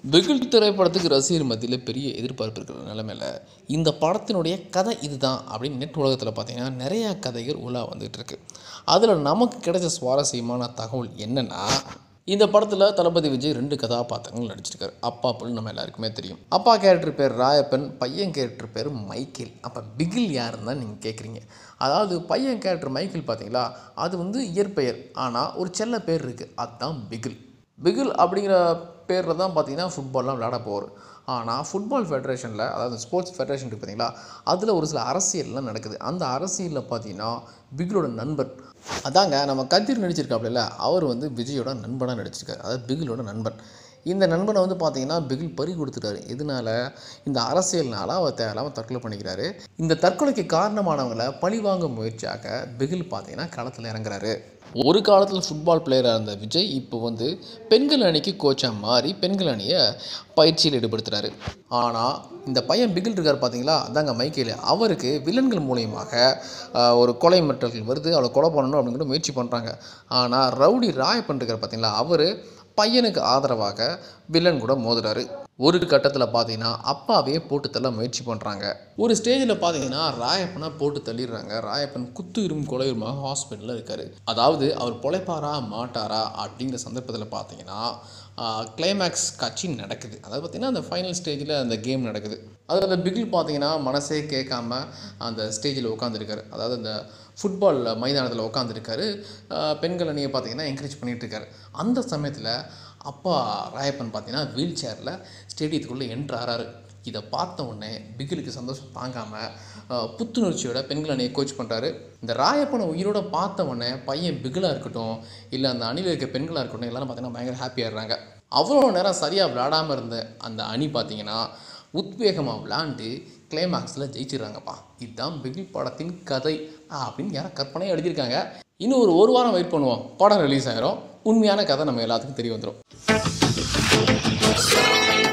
பிகில் திரைப்படத்துக்கு ரசிகர் மத்தியில் பெரிய எதிர்பார்ப்பு இருக்கிற நிலமையில இந்த படத்தினுடைய கதை இதுதான் அப்படின்னு நெட் உலகத்தில் பார்த்தீங்கன்னா நிறையா கதைகள் உலா வந்துகிட்டு இருக்கு அதில் நமக்கு கிடைச்ச சுவாரஸ்யமான தகவல் என்னென்னா இந்த படத்தில் தளபதி விஜய் ரெண்டு கதாபாத்திரங்கள் நடிச்சிருக்காரு அப்பா புல் நம்ம எல்லாருக்குமே தெரியும் அப்பா கேரக்டர் பேர் ராயப்பன் பையன் கேரக்டர் பேர் மைக்கேல் அப்போ பிகில் யாருன்னு தான் நீங்கள் கேட்குறீங்க அதாவது பையன் கேரக்டர் மைக்கேல் பார்த்தீங்களா அது வந்து இயற்பெயர் ஆனால் ஒரு செல்ல பேர் இருக்குது அதுதான் பிகில் பிகில் அப்படிங்கிற பேரில் தான் பார்த்தீங்கன்னா ஃபுட்பால்லாம் விளையாட போவார் ஆனால் ஃபுட்பால் ஃபெடரேஷனில் அதாவது ஸ்போர்ட்ஸ் ஃபெடரேஷன் இருக்குது பார்த்தீங்களா அதில் ஒரு சில அரசியல்லாம் நடக்குது அந்த அரசியலில் பார்த்தீங்கன்னா பிகிலோட நண்பன் அதாங்க நம்ம கதிர் நடிச்சிருக்காப்புல அவர் வந்து விஜயோட நண்பனாக நடிச்சிருக்காரு அதாவது பிகிலோட நண்பன் இந்த நண்பனை வந்து பார்த்தீங்கன்னா பிகில் பறி கொடுத்துட்டாரு இதனால இந்த அரசியல்னால அவர் தேவையில்லாமல் தற்கொலை பண்ணிக்கிறாரு இந்த தற்கொலைக்கு காரணமானவங்களை பழிவாங்க முயற்சியாக பிகில் பார்த்தீங்கன்னா களத்தில் இறங்குறாரு ஒரு காலத்தில் ஃபுட்பால் பிளேயராக இருந்த விஜய் இப்போ வந்து பெண்கள் அணிக்கு கோச்சாக மாறி பெண்கள் அணியை பயிற்சியில் ஈடுபடுத்துகிறாரு ஆனால் இந்த பையன் பிகில் இருக்கார் பார்த்தீங்களா அதாங்க மைக்கேல் அவருக்கு வில்லன்கள் மூலியமாக ஆஹ், ஒரு கொலை மிரட்டல்கள் வருது அவளை கொலை பண்ணணும் அப்படிங்கிற முயற்சி பண்ணுறாங்க ஆனால் ரவுடி ராயப்பன் இருக்கார் பார்த்தீங்களா அவர் பையனுக்கு ஆதரவாக வில்லன் கூட மோதுறாரு ஒரு கட்டத்தில் பார்த்தீங்கன்னா அப்பாவே போட்டு தள்ள முயற்சி பண்ணுறாங்க ஒரு ஸ்டேஜில் பார்த்தீங்கன்னா ராயப்பனை போட்டு தள்ளிடுறாங்க ராயப்பன் குத்து இரும் கொலையுமாக ஹாஸ்பிட்டலில் இருக்கார் அதாவது அவர் பொழைப்பாரா மாட்டாரா அப்படிங்கிற சந்தர்ப்பத்தில் பார்த்தீங்கன்னா கிளைமேக்ஸ் காட்சி நடக்குது அதாவது பார்த்தீங்கன்னா அந்த ஃபைனல் ஸ்டேஜில் அந்த கேம் நடக்குது அதில் அந்த பிகில் பார்த்தீங்கன்னா மனசே கேட்காம அந்த ஸ்டேஜில் உட்காந்துருக்காரு அதாவது அந்த ஃபுட்பால் மைதானத்தில் உட்காந்துருக்காரு பெண்கள் அணியை பார்த்தீங்கன்னா என்கரேஜ் பண்ணிட்டு இருக்காரு அந்த சமயத்தில் அப்பா ராயப்பன் பார்த்தீங்கன்னா வீல் சேரில் ஸ்டேடியத்துக்குள்ளே என்ட்ரு ஆறாரு இதை பார்த்த உடனே பிகிலுக்கு சந்தோஷம் தாங்காமல் புத்துணர்ச்சியோட பெண்கள் அணியை கோச் பண்ணுறாரு இந்த ராயப்பனை உயிரோட பார்த்த உடனே பையன் பிகிலாக இருக்கட்டும் இல்லை அந்த அணியில் இருக்க பெண்களாக இருக்கட்டும் எல்லாரும் பார்த்தீங்கன்னா பயங்கர ஹாப்பியாகிடுறாங்க அவ்வளோ நேரம் சரியாக விளையாடாமல் இருந்த அந்த அணி பார்த்தீங்கன்னா உத்வேகமாக விளாண்டு கிளைமாக்ஸில் ஜெயிச்சிடுறாங்கப்பா இதுதான் பிகில் படத்தின் கதை அப்படின்னு யாரும் கற்பனையாக எழுதியிருக்காங்க இன்னும் ஒரு ஒரு வாரம் வெயிட் பண்ணுவோம் படம் ரிலீஸ் ஆயிரும் உண்மையான கதை நம்ம எல்லாத்துக்கும் தெரிய வந்துடும்